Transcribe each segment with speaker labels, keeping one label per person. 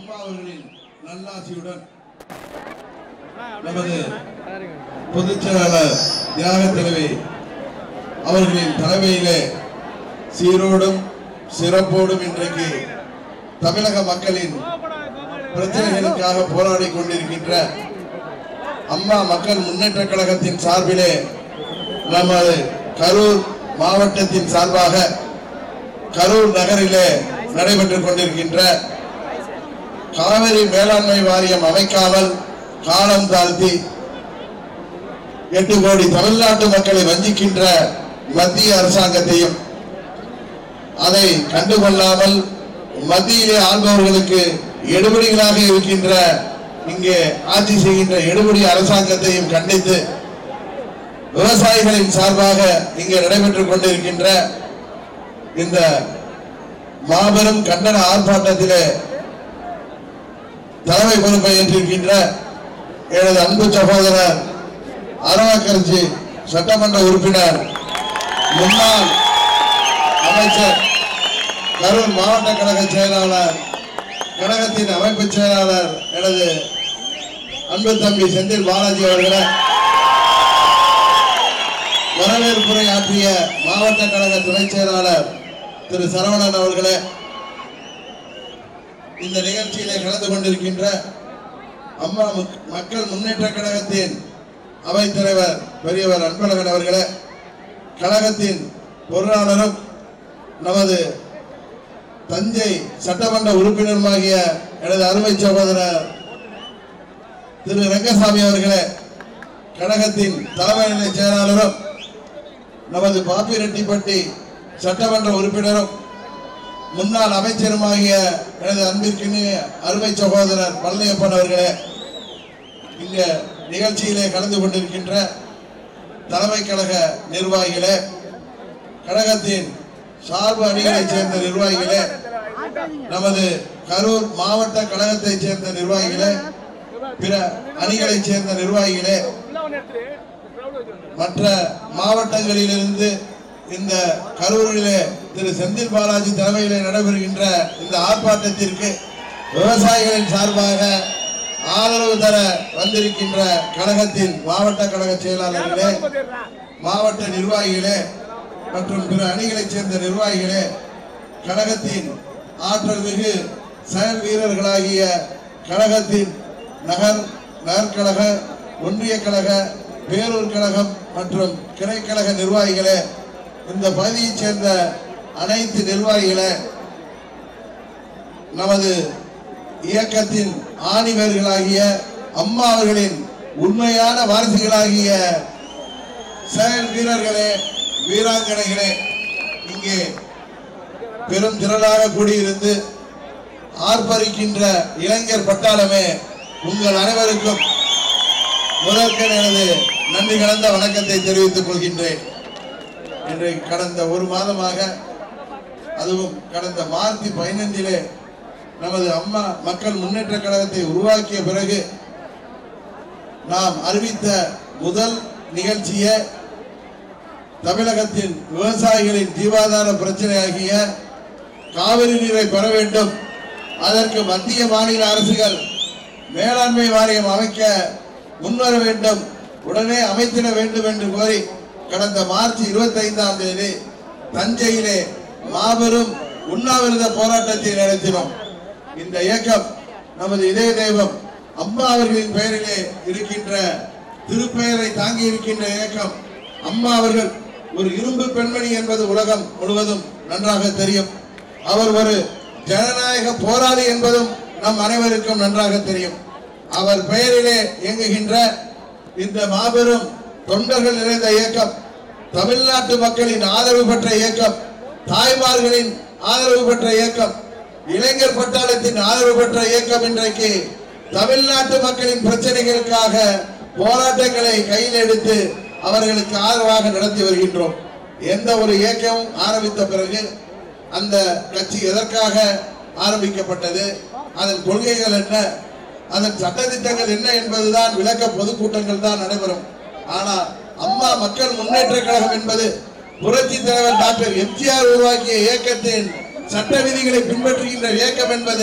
Speaker 1: அம்மா அவர்களின் நல்லாசியுடன் நமது பொதுச் செயலாளர் தியாக தலைவி அவர்களின் தலைமையிலே சீரோடும் சிறப்போடும் இன்றைக்கு தமிழக மக்களின் பிரச்சனைகளுக்காக போராடி கொண்டிருக்கின்ற அம்மா மக்கள் முன்னேற்ற கழகத்தின் சார்பிலே நமது கரூர் மாவட்டத்தின் சார்பாக கரூர் நகரிலே நடைபெற்றுக் கொண்டிருக்கின்ற காவிரி மேலாண்மை வாரியம் அமைக்காமல் காலம் தாழ்த்தி எட்டு கோடி தமிழ்நாட்டு மக்களை வஞ்சிக்கின்ற மத்திய அரசாங்கத்தையும் அதை கண்டுகொள்ளாமல் மத்தியிலே ஆள்பவர்களுக்கு எடுபடிகளாக இருக்கின்ற இங்கே ஆட்சி செய்கின்ற எடுபடி அரசாங்கத்தையும் கண்டித்து விவசாயிகளின் சார்பாக இங்கே நடைபெற்றுக் கொண்டிருக்கின்ற இந்த மாபெரும் கண்டன ஆர்ப்பாட்டத்திலே தலைமை பொறுப்பை ஏற்றிருக்கின்ற எனது அன்பு சகோதரர் அரவக்கரசி சட்டமன்ற உறுப்பினர் முன்னாள் அமைச்சர் கரூர் மாவட்ட கழக செயலாளர் கழகத்தின் அமைப்பு செயலாளர் எனது அன்பு தம்பி செந்தில் பாலாஜி அவர்களை வரவேற்புரை ஆற்றிய மாவட்ட கழக துணை செயலாளர் திரு சரவணன் அவர்களே இந்த நிகழ்ச்சியிலே கலந்து கொண்டிருக்கின்ற அம்மா மக்- மக்கள் முன்னேற்ற கழகத்தின் அவைத்தலைவர் பெரியவர் அன்பழகன் அவர்களே கழகத்தின் பொருளாளரும் நமது தஞ்சை சட்டமன்ற உறுப்பினருமாகிய எனது அருமை சகோதரர் திரு ரங்கசாமி அவர்களே கழகத்தின் தலைமை நிலை செயலாளரும் நமது பாப்பிரெட்டிப்பட்டி சட்டமன்ற உறுப்பினரும் முன்னாள் அமைச்சருமாகிய எனது அன்பிற்கினிய அருமை சகோதரர் பழனியப்பன் அவர்களே இங்க நிகழ்ச்சியிலே கலந்து கொண்டிருக்கின்ற தலைமை கழக நிர்வாகிகளே கழகத்தின் சார்பு அணிகளைச் சேர்ந்த நிர்வாகிகளே நமது கரூர் மாவட்ட கழகத்தைச் சேர்ந்த நிர்வாகிகளே பிற அணிகளைச் சேர்ந்த நிர்வாகிகளே மற்ற மாவட்டங்களிலிருந்து இந்த கரூரிலே திரு செந்தில் பாலாஜி தலைமையிலே நடைபெறுகின்ற இந்த ஆர்ப்பாட்டத்திற்கு விவசாயிகளின் சார்பாக ஆதரவு தர வந்திருக்கின்ற கழகத்தின் மாவட்ட கழக செயலாளர்களே மாவட்ட நிர்வாகிகளே மற்றும் பிற அணிகளைச் சேர்ந்த நிர்வாகிகளே கழகத்தின் ஆற்றல் மிகு செயல் வீரர்களாகிய கழகத்தின் நகர் நகர்கழக ஒன்றிய கழக பேரூர் கழகம் மற்றும் கிளைக்கழக நிர்வாகிகளே இந்த பகுதியைச் சேர்ந்த அனைத்து நிர்வாகிகளே நமது இயக்கத்தின் ஆணிவர்களாகிய அம்மா அவர்களின் உண்மையான வாரிசுகளாகிய செயல் வீரர்களே வீராங்கனைகளே இங்கே பெரும் திரளாக கூடியிருந்து ஆர்ப்பரிக்கின்ற இளைஞர் பட்டாளமே உங்கள் அனைவருக்கும் முதற்கன் எனது நன்றி கலந்த வணக்கத்தை தெரிவித்துக் கொள்கின்றேன் இன்றைக்கு கடந்த ஒரு மாதமாக அதுவும் கடந்த மார்ச் பதினைந்திலே நமது அம்மா மக்கள் முன்னேற்ற கழகத்தை உருவாக்கிய பிறகு நாம் அறிவித்த முதல் நிகழ்ச்சியை தமிழகத்தின் விவசாயிகளின் ஜீவாதார பிரச்சனையாகிய காவிரி நீரை பெற வேண்டும் அதற்கு மத்திய மாநில அரசுகள் மேலாண்மை வாரியம் அமைக்க முன்வர வேண்டும் உடனே அமைத்திட வேண்டும் என்று கோரி கடந்த மார்ச் இருபத்தி ஐந்தாம் தேதி தஞ்சையிலே மாபெரும் உண்ணாவிரத போராட்டத்தை நடத்தினோம் இந்த இயக்கம் நமது இதய தெய்வம் அம்மா அவர்களின் பெயரிலே இருக்கின்ற திருப்பெயரை தாங்கி இருக்கின்ற இயக்கம் அம்மா அவர்கள் ஒரு இரும்பு பெண்மணி என்பது உலகம் முழுவதும் நன்றாக தெரியும் அவர் ஒரு ஜனநாயக போராளி என்பதும் நம் அனைவருக்கும் நன்றாக தெரியும் அவர் பெயரிலே இயங்குகின்ற இந்த மாபெரும் தொண்டர்கள் நிறைந்த இயக்கம் தமிழ்நாட்டு மக்களின் ஆதரவு பெற்ற இயக்கம் தாய்மார்களின் ஆதரவு பெற்ற இயக்கம் இளைஞர் பட்டாளத்தின் ஆதரவு பெற்ற இயக்கம் இன்றைக்கு தமிழ்நாட்டு மக்களின் பிரச்சனைகளுக்காக போராட்டங்களை கையில் எடுத்து அவர்களுக்கு ஆதரவாக நடத்தி வருகின்றோம் எந்த ஒரு இயக்கமும் ஆரம்பித்த பிறகு அந்த கட்சி எதற்காக ஆரம்பிக்கப்பட்டது அதன் கொள்கைகள் என்ன அதன் சட்டதிட்டங்கள் என்ன என்பதுதான் விளக்க பொதுக்கூட்டங்கள் தான் நடைபெறும் ஆனா அம்மா மக்கள் முன்னேற்ற கழகம் என்பது புரட்சி தலைவர் டாக்டர் எம்ஜிஆர் உருவாக்கிய இயக்கத்தின் சட்ட விதிகளை பின்பற்றுகின்ற இயக்கம் என்பது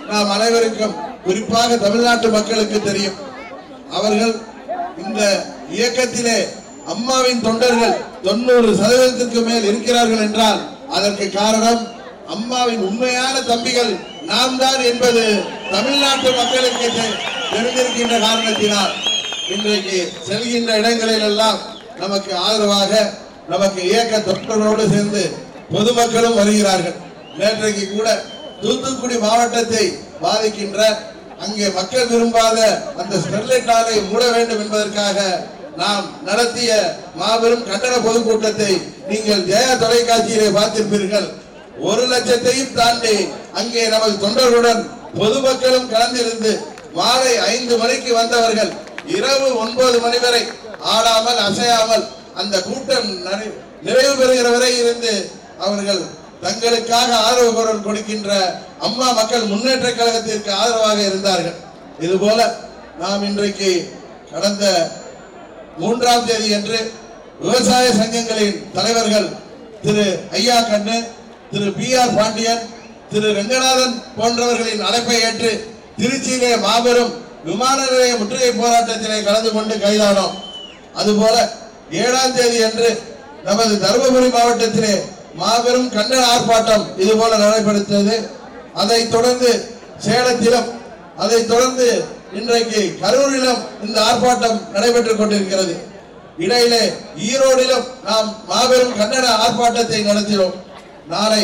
Speaker 1: நாம் அனைவருக்கும் குறிப்பாக தமிழ்நாட்டு மக்களுக்கு தெரியும் அவர்கள் இந்த இயக்கத்திலே அம்மாவின் தொண்டர்கள் தொண்ணூறு சதவீதத்திற்கு மேல் இருக்கிறார்கள் என்றால் அதற்கு காரணம் அம்மாவின் உண்மையான தம்பிகள் நாம் தான் என்பது தமிழ்நாட்டு மக்களுக்கு தெ- தெரிந்திருக்கின்ற காரணத்தினால் இன்றைக்கு செல்கின்ற இடங்களில் எல்லாம் நமக்கு ஆதரவாக நமக்கு இயக்க தொண்டரோடு சேர்ந்து பொதுமக்களும் வருகிறார்கள் நேற்றைக்கு கூட தூத்துக்குடி மாவட்டத்தை பாதிக்கின்ற அங்கே மக்கள் விரும்பாத அந்த ஸ்டெர்லைட் ஆலை மூட வேண்டும் என்பதற்காக நாம் நடத்திய மாபெரும் கண்டன பொதுக்கூட்டத்தை நீங்கள் ஜெயா தொலைக்காட்சியிலே பார்த்திருப்பீர்கள் ஒரு லட்சத்தையும் தாண்டி அங்கே நமது தொண்டர்களுடன் பொதுமக்களும் கலந்திருந்து மாலை ஐந்து மணிக்கு வந்தவர்கள் இரவு ஒன்பது மணி வரை ஆடாமல் அசையாமல் அந்த கூட்டம் நிறை- நிறைவு பெறுகிற வரை இருந்து அவர்கள் தங்களுக்காக ஆதரவு குரல் கொடுக்கின்ற அம்மா மக்கள் முன்னேற்ற கழகத்திற்கு ஆதரவாக இருந்தார்கள் இதுபோல நாம் இன்றைக்கு கடந்த மூன்றாம் தேதி அன்று விவசாய சங்கங்களின் தலைவர்கள் திரு ஐயா கண்ணு திரு பி ஆர் பாண்டியன் திரு ரங்கநாதன் போன்றவர்களின் அழைப்பை ஏற்று திருச்சியிலே மாபெரும் விமான நிலைய முற்றுகை போராட்டத்திலே கலந்து கொண்டு கைதானோம் அதுபோல ஏழாம் தேதி அன்று நமது தருமபுரி மாவட்டத்திலே மாபெரும் கண்டன ஆர்ப்பாட்டம் இது போல நடைபெறுத்தது அதைத் தொடர்ந்து சேலத்திலும் அதைத் தொடர்ந்து இன்றைக்கு கரூரிலும் இந்த ஆர்ப்பாட்டம் நடைபெற்றுக் கொண்டிருக்கிறது இடையிலே ஈரோடிலும் நாம் மாபெரும் கண்டன ஆர்ப்பாட்டத்தை நடத்தினோம் நாளை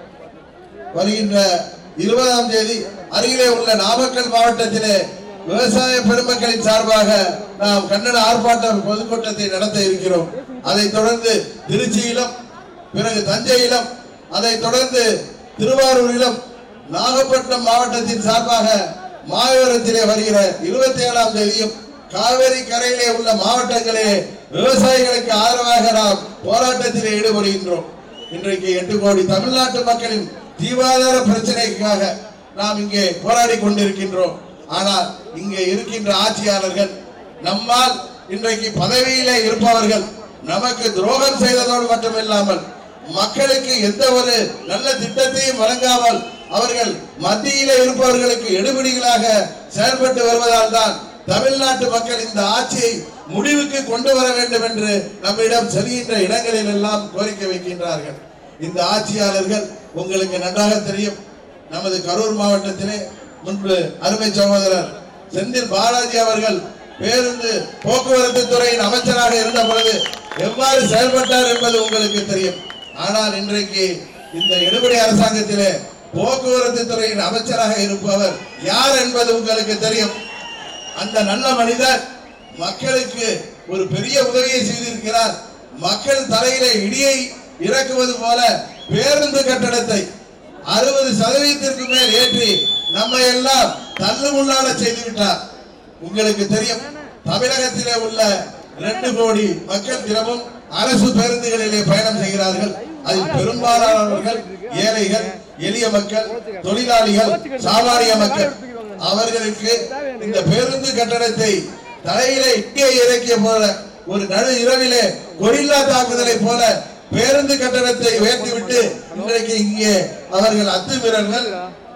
Speaker 1: வருகின்ற இருபதாம் தேதி அருகிலே உள்ள நாமக்கல் மாவட்டத்திலே விவசாய பெருமக்களின் சார்பாக நாம் கண்டன ஆர்ப்பாட்ட பொதுக்கூட்டத்தை நடத்த இருக்கிறோம் அதைத் தொடர்ந்து திருச்சியிலும் பிறகு தஞ்சையிலும் அதைத் தொடர்ந்து திருவாரூரிலும் நாகப்பட்டினம் மாவட்டத்தின் சார்பாக மாயவரத்திலே வருகிற இருபத்தி ஏழாம் தேதியும் காவேரி கரையிலே உள்ள மாவட்டங்களிலே விவசாயிகளுக்கு ஆதரவாக நாம் போராட்டத்திலே ஈடுபடுகின்றோம் இன்றைக்கு எட்டு கோடி தமிழ்நாட்டு மக்களின் தீவாதார பிரச்சனைக்காக நாம் இங்கே போராடி கொண்டிருக்கின்றோம் ஆனால் இங்கே இருக்கின்ற ஆட்சியாளர்கள் நம்மால் இன்றைக்கு பதவியிலே இருப்பவர்கள் நமக்கு துரோகம் செய்ததோடு மட்டுமில்லாமல் மக்களுக்கு எந்த ஒரு நல்ல திட்டத்தையும் வழங்காமல் அவர்கள் மத்தியிலே இருப்பவர்களுக்கு எடுபிடிகளாக செயல்பட்டு வருவதால் தான் தமிழ்நாட்டு மக்கள் இந்த ஆட்சியை முடிவுக்கு கொண்டு வர வேண்டும் என்று நம்மிடம் செல்கின்ற இடங்களில் எல்லாம் கோரிக்கை வைக்கின்றார்கள் இந்த ஆட்சியாளர்கள் உங்களுக்கு நன்றாக தெரியும் நமது கரூர் மாவட்டத்திலே முன்பு அருமை சகோதரர் செந்தில் பாலாஜி அவர்கள் பேருந்து போக்குவரத்து துறையின் அமைச்சராக இருந்த பொழுது எவ்வாறு செயல்பட்டார் என்பது உங்களுக்கு தெரியும் ஆனால் இன்றைக்கு இந்த எடுபடி அரசாங்கத்திலே போக்குவரத்து துறையின் அமைச்சராக இருப்பவர் யார் என்பது உங்களுக்கு தெரியும் அந்த நல்ல மனிதர் மக்களுக்கு ஒரு பெரிய உதவியை செய்திருக்கிறார் மக்கள் தலையிலே இடியை இறக்குவது போல பேருந்து கட்டடத்தை அறுபது சதவீதத்திற்கு மேல் ஏற்றி நம்மை எல்லாம் தள்ளுமுள்ளாட செய்து விட்டார் உங்களுக்கு தெரியும் தமிழகத்திலே உள்ள இரண்டு கோடி மக்கள் தினமும் அரசு பேருந்துகளிலே பயணம் செய்கிறார்கள் அதில் பெரும்பாலானவர்கள் ஏழைகள் எளிய மக்கள் தொழிலாளிகள் சாமானிய மக்கள் அவர்களுக்கு இந்த பேருந்து கட்டணத்தை தலையிலே இங்கே இறக்கிய போல ஒரு நடு இரவிலே கொரில்லா தாக்குதலை போல பேருந்து கட்டணத்தை உயர்த்திவிட்டு இன்றைக்கு இங்கே அவர்கள் அத்துமீறல்கள்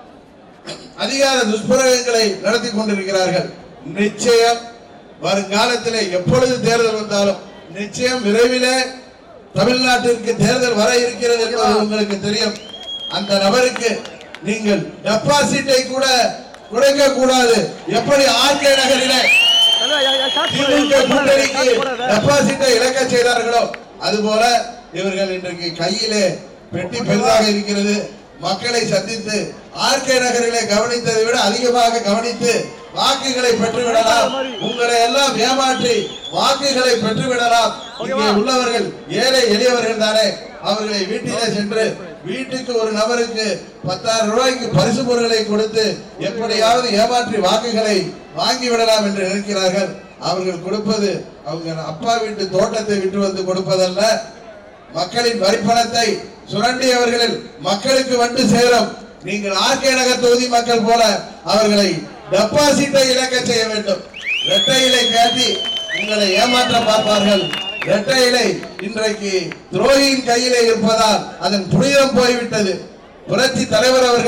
Speaker 1: அதிகார துஷ்பிரயோகங்களை நடத்தி கொண்டிருக்கிறார்கள் நிச்சயம் வருங்காலத்திலே எப்பொழுது தேர்தல் வந்தாலும் நிச்சயம் விரைவிலே தமிழ்நாட்டிற்கு தேர்தல் வர இருக்கிறது என்பது உங்களுக்கு தெரியும் அந்த நபருக்கு நீங்கள் டெபாசிட்டை கூட குறைக்க கூடாது எப்படி ஆர்கே நகரிலே திமுக கூட்டணிக்கு டெபாசிட்டை இழக்க செய்தார்களோ அதுபோல இவர்கள் இன்றைக்கு கையிலே பெட்டி பெரிதாக இருக்கிறது மக்களை சந்தித்து ஆர்கே நகரிலே கவனித்ததை விட அதிகமாக கவனித்து வாக்குகளை பெற்றுவிடலாம் உங்களை எல்லாம் ஏமாற்றி வாக்குகளை பெற்றுவிடலாம் இங்கே உள்ளவர்கள் ஏழை எளியவர்கள் தானே அவர்களை வீட்டிலே சென்று வீட்டுக்கு ஒரு நபருக்கு பத்தாயிரம் ரூபாய்க்கு பரிசு பொருட்களை கொடுத்து எப்படியாவது ஏமாற்றி வாக்குகளை வாங்கி விடலாம் என்று நினைக்கிறார்கள் அவர்கள் கொடுப்பது அவங்க அப்பா வீட்டு தோட்டத்தை விட்டு வந்து கொடுப்பதல்ல மக்களின் வரிப்பணத்தை சுரண்டியவர்களில் மக்களுக்கு வந்து சேரும் நீங்கள் ஆர்கே நகர் தொகுதி மக்கள் போல அவர்களை டெபாசிட்டை இழக்க செய்ய வேண்டும் இரட்டை இலை காட்டி உங்களை ஏமாற்ற பார்ப்பார்கள் இரட்டை இலை இன்றைக்கு துரோகியின் கையிலே இருப்பதால் அதன் புனிதம் போய்விட்டது புரட்சி தலைவர் அவர்கள்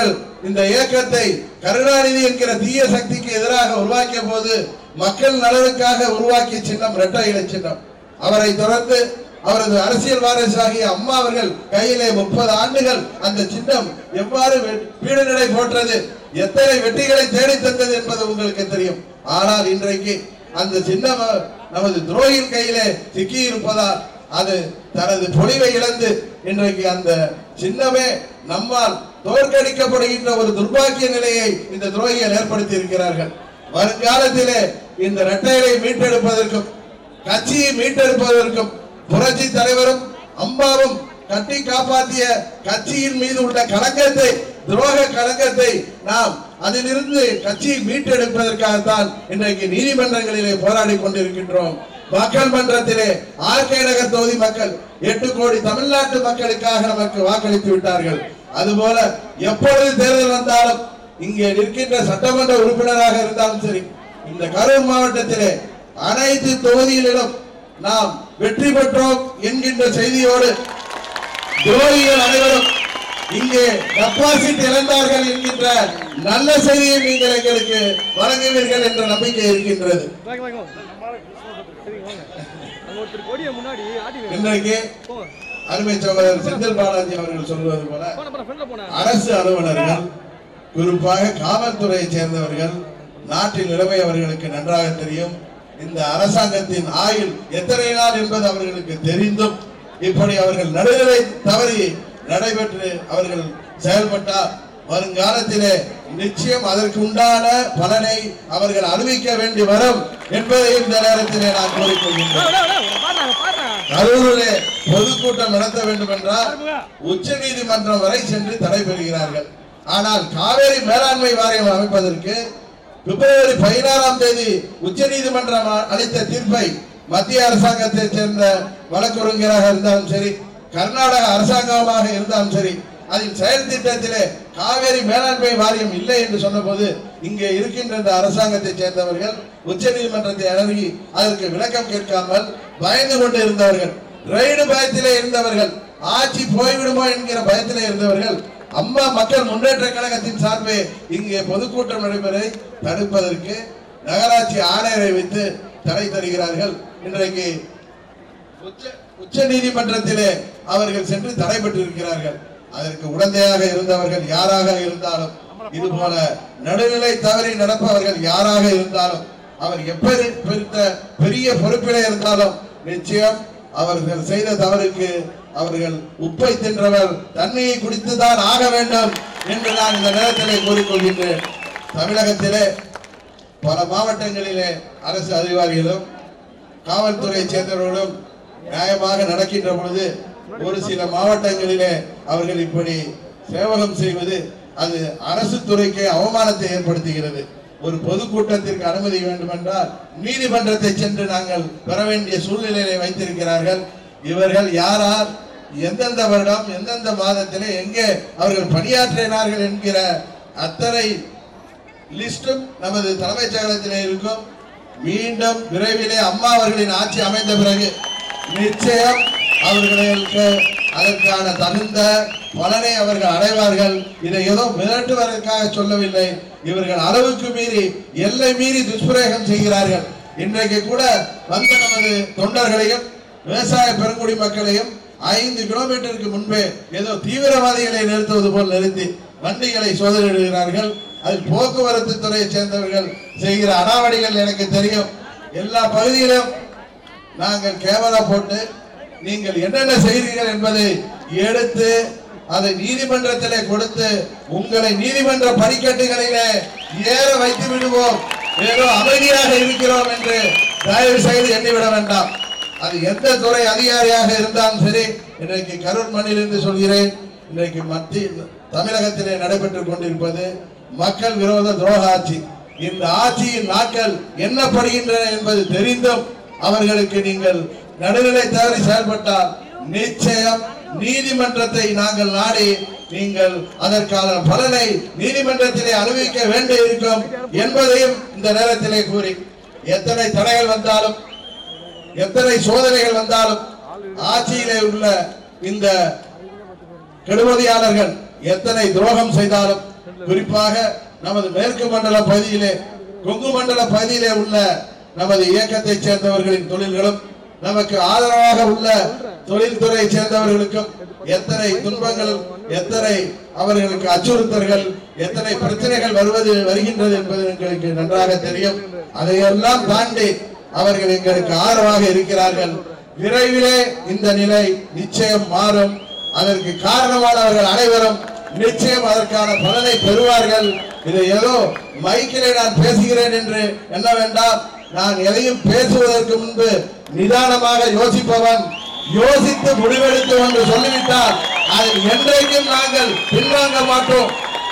Speaker 1: இந்த இயக்கத்தை கருணாநிதி என்கிற தீய சக்திக்கு எதிராக உருவாக்கிய போது மக்கள் நலனுக்காக உருவாக்கிய சின்னம் இரட்டை இலை சின்னம் அவரை தொடர்ந்து அவரது அரசியல் வாரிசாகிய அம்மா அவர்கள் கையிலே முப்பது ஆண்டுகள் அந்த சின்னம் எவ்வாறு வெ- பீடு நடை போட்டது எத்தனை வெற்றிகளை தேடி தந்தது என்பது உங்களுக்கு தெரியும் ஆனால் இன்றைக்கு அந்த சின்னம் அஹ், நமது துரோகியின் கையிலே சிக்கி இருப்பதால் அது தனது பொலிவை இழந்து இன்றைக்கு அந்த சின்னமே நம்மால் தோற்கடிக்கப்படுகின்ற ஒரு துர்பாக்கிய நிலையை இந்த துரோகிகள் ஏற்படுத்தி இருக்கிறார்கள் வருங்காலத்திலே இந்த இரட்டைகளை மீட்டெடுப்பதற்கும் கட்சியை மீட்டெடுப்பதற்கும் புரட்சி தலைவரும் அம்மாவும் கட்டி காப்பாற்றிய கட்சியின் மீது உள்ள களங்கத்தை துரோக களங்கத்தை நாம் அதிலிருந்து கட்சியை மீட்டெடுப்பதற்காகத்தான் இன்றைக்கு நீதிமன்றங்களிலே போராடி கொண்டிருக்கின்றோம் மக்கள் மன்றத்திலே ஆர்கே நகர் தொகுதி மக்கள் எட்டு கோடி தமிழ்நாட்டு மக்களுக்காக நமக்கு வாக்களித்து விட்டார்கள் அதுபோல எப்பொழுது தேர்தல் வந்தாலும் இங்கே நிற்கின்ற சட்டமன்ற உறுப்பினராக இருந்தாலும் சரி இந்த கரூர் மாவட்டத்திலே அனைத்து தொகுதிகளிலும் நாம் வெற்றி பெற்றோம் என்கின்ற செய்தியோடு துரோகிகள் அனைவரும் இங்கே டெபாசிட் இழந்தார்கள் என்கின்ற நல்ல செய்தியை நீங்கள் எங்களுக்கு வழங்குவீர்கள் என்ற நம்பிக்கை இருக்கின்றது
Speaker 2: வாங்க வாங்க வாங்க. சரிங்க வாங்க அங்க ஒருத்தர் கொடிய முன்னாடி ஆடி வைங்க.
Speaker 1: இன்றைக்கு
Speaker 2: போங்க
Speaker 1: அருமை சகோதரர் செந்தில் பாலாஜி அவர்கள் சொல்வது போல
Speaker 2: போன போன ஃப்ரெண்ட்ல போன
Speaker 1: அரசு அலுவலர்கள் குறிப்பாக காவல்துறையைச் சேர்ந்தவர்கள் நாட்டின் நிலைமை அவர்களுக்கு நன்றாக தெரியும் இந்த அரசாங்கத்தின் ஆயுள் எத்தனை நாள் என்பது அவர்களுக்கு தெரிந்தும் இப்படி அவர்கள் நடுநிலை தவறி நடைபெற்று அவர்கள் செயல்பட்டால் வருங்காலத்திலே நிச்சயம் அதற்கு உண்டான பலனை அவர்கள் அனுபவிக்க வேண்டி வரும் என்பதை இந்த நேரத்திலே நான் கூறிக்கொள்கின்றேன்
Speaker 2: பாருங்க பாருங்க
Speaker 1: கரூரிலே பொதுக்கூட்டம் நடத்த வேண்டும் என்றால்
Speaker 2: பாருங்க
Speaker 1: உச்ச நீதிமன்றம் வரை சென்று தடை பெறுகிறார்கள் ஆனால் காவேரி மேலாண்மை வாரியம் அமைப்பதற்கு பிப்ரவரி பதினாறாம் தேதி உச்ச நீதிமன்றம் அளித்த தீர்ப்பை மத்திய அரசாங்கத்தைச் சேர்ந்த வழக்குரைஞராக இருந்தாலும் சரி கர்நாடக அரசாங்கமாக இருந்தாலும் சரி அதில் செயல் திட்டத்திலே காவேரி மேலாண்மை வாரியம் இல்லை என்று சொன்னபோது இங்கே இருக்கின்ற இந்த அரசாங்கத்தைச் சேர்ந்தவர்கள் உச்ச நீதிமன்றத்தை அணுகி அதற்கு விளக்கம் கேட்காமல் பயந்து கொண்டு இருந்தவர்கள் ரெய்டு பயத்திலே இருந்தவர்கள் ஆட்சி போய்விடுமோ என்கிற பயத்திலே இருந்தவர்கள் அம்மா மக்கள் முன்னேற்ற கழகத்தின் சார்பே இங்கே பொதுக்கூட்டம் நடைபெறை தடுப்பதற்கு நகராட்சி ஆணையரை வைத்து தடை தருகிறார்கள் இன்றைக்கு உச்ச உச்ச நீதிமன்றத்திலே அவர்கள் சென்று தடை பெற்றிருக்கிறார்கள் அதற்கு உடந்தையாக இருந்தவர்கள் யாராக இருந்தாலும் இது போல நடுநிலை தவறி நடப்பவர்கள் யாராக இருந்தாலும் அவர் எப்படி பெருத்த பெரிய பொறுப்பிலே இருந்தாலும் நிச்சயம் அவர்கள் செய்த தவறுக்கு அவர்கள் உப்பை தின்றவர் தண்ணியை குடித்துதான் ஆக வேண்டும் என்று நான் இந்த நேரத்திலே கூறிக்கொள்கின்றேன் தமிழகத்திலே பல மாவட்டங்களிலே அரசு அதிகாரிகளும் காவல்துறை சேர்ந்தவர்களும் நியாயமாக நடக்கின்ற பொழுது ஒரு சில மாவட்டங்களிலே அவர்கள் இப்படி சேவகம் செய்வது அது அரசு துறைக்கு அவமானத்தை ஏற்படுத்துகிறது ஒரு பொதுக்கூட்டத்திற்கு அனுமதி வேண்டுமென்றால் நீதிமன்றத்தை சென்று நாங்கள் பெற வேண்டிய சூழ்நிலையை வைத்திருக்கிறார்கள் இவர்கள் யாரார் எந்தெந்த வருடம் எந்தெந்த மாதத்திலே எங்கே அவர்கள் பணியாற்றினார்கள் என்கிற அத்தனை லிஸ்டும் நமது தலைமைச் செயலகத்திலே இருக்கும் மீண்டும் விரைவிலே அம்மா அவர்களின் ஆட்சி அமைந்த பிறகு நிச்சயம் அவர்களுக்கு அதற்கான தகுந்த பலனை அவர்கள் அடைவார்கள் இதை ஏதோ மிரட்டுவதற்காக சொல்லவில்லை இவர்கள் அளவுக்கு மீறி எல்லை மீறி துஷ்பிரயோகம் செய்கிறார்கள் இன்றைக்கு கூட வந்த நமது தொண்டர்களையும் விவசாய பெருங்குடி மக்களையும் ஐந்து கிலோமீட்டருக்கு முன்பே ஏதோ தீவிரவாதிகளை நிறுத்துவது போல் நிறுத்தி வண்டிகளை சோதனையிடுகிறார்கள் அதில் போக்குவரத்து துறையை சேர்ந்தவர்கள் செய்கிற அடாவடிகள் எனக்கு தெரியும் எல்லா பகுதியிலும் நாங்கள் கேமரா போட்டு நீங்கள் என்னென்ன செய்கிறீர்கள் என்பதை எடுத்து அதை நீதிமன்றத்திலே கொடுத்து உங்களை நீதிமன்ற படிக்கட்டுகளிலே ஏற வைத்து விடுவோம் ஏதோ அமைதியாக இருக்கிறோம் என்று தயவு செய்து எண்ணிவிட வேண்டாம் அது எந்த துறை அதிகாரியாக இருந்தாலும் சரி இன்றைக்கு கரூர் மண்ணிலிருந்து சொல்கிறேன் இன்றைக்கு மத்திய தமிழகத்திலே நடைபெற்றுக் கொண்டிருப்பது மக்கள் விரோத துரோக ஆட்சி இந்த ஆட்சியின் நாட்கள் எண்ணப்படுகின்றன என்பது தெரிந்தும் அவர்களுக்கு நீங்கள் நடுநிலை தவறி செயல்பட்டால் நிச்சயம் நீதிமன்றத்தை நாங்கள் நாடி நீங்கள் அதற்கான பலனை நீதிமன்றத்திலே அனுபவிக்க வேண்டி இருக்கும் என்பதையும் இந்த நேரத்திலே கூறி எத்தனை தடைகள் வந்தாலும் எத்தனை சோதனைகள் வந்தாலும் ஆட்சியிலே உள்ள இந்த கெடுமதியாளர்கள் எத்தனை துரோகம் செய்தாலும் குறிப்பாக நமது மேற்கு மண்டல பகுதியிலே கொங்கு மண்டல பகுதியிலே உள்ள நமது இயக்கத்தைச் சேர்ந்தவர்களின் தொழில்களும் நமக்கு ஆதரவாக உள்ள தொழில்துறை சேர்ந்தவர்களுக்கும் எத்தனை துன்பங்கள் எத்தனை அவர்களுக்கு அச்சுறுத்தல்கள் எத்தனை பிரச்சனைகள் வருவது வருகின்றது என்பது எங்களுக்கு நன்றாக தெரியும் அதையெல்லாம் தாண்டி அவர்கள் எங்களுக்கு ஆதரவாக இருக்கிறார்கள் விரைவிலே இந்த நிலை நிச்சயம் மாறும் அதற்கு காரணமானவர்கள் அனைவரும் நிச்சயம் அதற்கான பலனை பெறுவார்கள் இதை ஏதோ மைக்கிலே நான் பேசுகிறேன் என்று எண்ண வேண்டாம் நான் எதையும் பேசுவதற்கு முன்பு நிதானமாக யோசிப்பவன் யோசித்து முடிவெடுத்து என்று சொல்லிவிட்டால் அதில் என்றைக்கும் நாங்கள் பின்வாங்க மாட்டோம்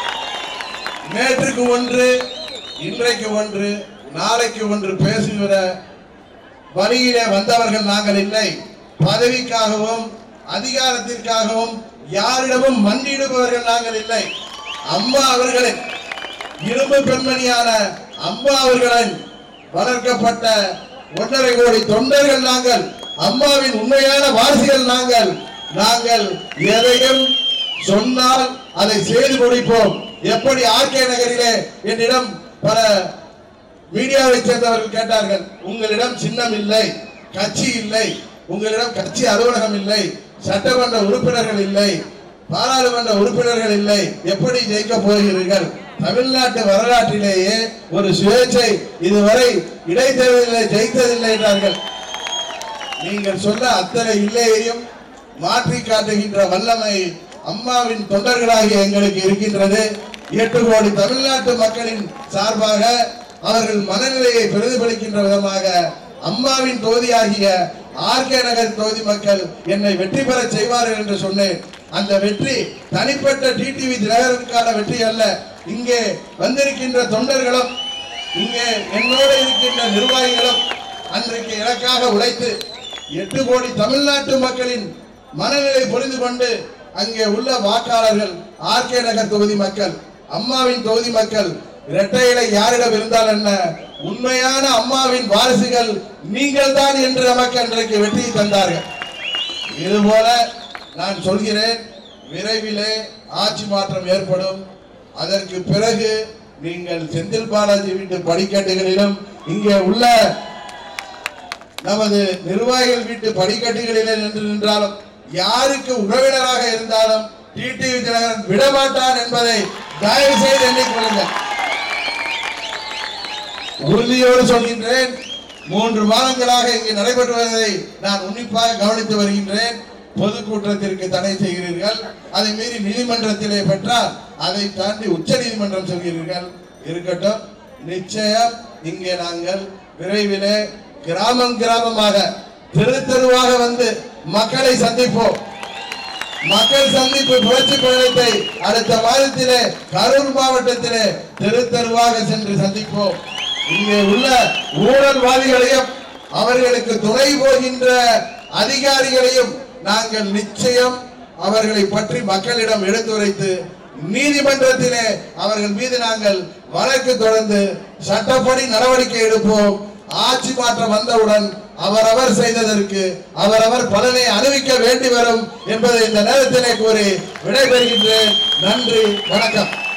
Speaker 1: நேற்றுக்கு ஒன்று இன்றைக்கு ஒன்று நாளைக்கு ஒன்று பேசுகிற வழியிலே வந்தவர்கள் நாங்கள் இல்லை பதவிக்காகவும் அதிகாரத்திற்காகவும் யாரிடமும் மன்னிடுபவர்கள் நாங்கள் இல்லை அம்மா அவர்களின் இரும்பு பெண்மணியான அம்மா அவர்களின் வளர்க்கப்பட்ட ஒன்றரை கோடி தொண்டர்கள் நாங்கள் அம்மாவின் உண்மையான வாரிசுகள் நாங்கள் நாங்கள் எதையும் சொன்னால் அதை செய்து முடிப்போம் எப்படி ஆர்கே நகரிலே என்னிடம் பல மீடியாவை சேர்ந்தவர்கள் கேட்டார்கள் உங்களிடம் சின்னம் இல்லை கட்சி இல்லை உங்களிடம் கட்சி அலுவலகம் இல்லை சட்டமன்ற உறுப்பினர்கள் இல்லை பாராளுமன்ற உறுப்பினர்கள் இல்லை எப்படி ஜெயிக்க போகிறீர்கள் தமிழ்நாட்டு வரலாற்றிலேயே ஒரு சுயேட்சை இதுவரை இடைத்தேர்தலில் ஜெயித்ததில்லை என்றார்கள் நீங்கள் சொல்ல அத்தனை இல்லையையும் மாற்றி காட்டுகின்ற வல்லமை அம்மாவின் தொண்டர்களாகிய எங்களுக்கு இருக்கின்றது எட்டு கோடி தமிழ்நாட்டு மக்களின் சார்பாக அவர்கள் மனநிலையை பிரதிபலிக்கின்ற விதமாக அம்மாவின் தொகுதியாகிய ஆர்கே நகர் தொகுதி மக்கள் என்னை வெற்றி பெற செய்வார்கள் என்று சொன்னேன் அந்த வெற்றி தனிப்பட்ட டிடிவி தினகரனுக்கான வெற்றி அல்ல இங்கே வந்திருக்கின்ற தொண்டர்களும் இங்கே என்னோடு இருக்கின்ற நிர்வாகிகளும் அன்றைக்கு எனக்காக உழைத்து எட்டு கோடி தமிழ்நாட்டு மக்களின் மனநிலை புரிந்து கொண்டு அங்கே உள்ள வாக்காளர்கள் ஆர்கே நகர் தொகுதி மக்கள் அம்மாவின் தொகுதி மக்கள் இரட்டை இலை யாரிடம் இருந்தால் என்ன உண்மையான அம்மாவின் வாரிசுகள் நீங்கள் தான் என்று நமக்கு அன்றைக்கு வெற்றி தந்தார்கள் இதுபோல நான் சொல்கிறேன் விரைவிலே ஆட்சி மாற்றம் ஏற்படும் அதற்கு பிறகு நீங்கள் செந்தில் பாலாஜி வீட்டு படிக்கட்டுகளிலும் இங்கே உள்ள நமது நிர்வாகிகள் வீட்டு படிக்கட்டுகளிலே நின்று நின்றாலும் யாருக்கு உறவினராக இருந்தாலும் டிடிவி தினகரன் விடமாட்டான் என்பதை தயவு செய்து எண்ணிக்கொள்ளுங்கள் உறுதியோடு சொல்கின்றேன் மூன்று மாதங்களாக இங்கு நடைபெற்று வருவதை நான் உன்னிப்பாக கவனித்து வருகின்றேன் பொதுக்கூட்டத்திற்கு தடை செய்கிறீர்கள் அதை மீறி நீதிமன்றத்திலே பெற்றால் அதை தாண்டி உச்ச நீதிமன்றம் சொல்கிறீர்கள் இருக்கட்டும் நிச்சயம் இங்கே நாங்கள் விரைவிலே கிராமம் கிராமமாக தெரு தெருவாக வந்து மக்களை சந்திப்போம் மக்கள் சந்திப்பு புரட்சி பயணத்தை அடுத்த மாதத்திலே கரூர் மாவட்டத்திலே தெரு தெருவாக சென்று சந்திப்போம் இங்கே உள்ள ஊழல்வாதிகளையும் அவர்களுக்கு துணை போகின்ற அதிகாரிகளையும் நாங்கள் நிச்சயம் அவர்களை பற்றி மக்களிடம் எடுத்துரைத்து நீதிமன்றத்திலே அவர்கள் மீது நாங்கள் வழக்கு தொடர்ந்து சட்டப்படி நடவடிக்கை எடுப்போம் ஆட்சி மாற்றம் வந்தவுடன் அவரவர் செய்ததற்கு அவரவர் பலனை அணிவிக்க வேண்டி வரும் என்பதை இந்த நேரத்திலே கூறி விடைபெறுகின்றேன் நன்றி வணக்கம்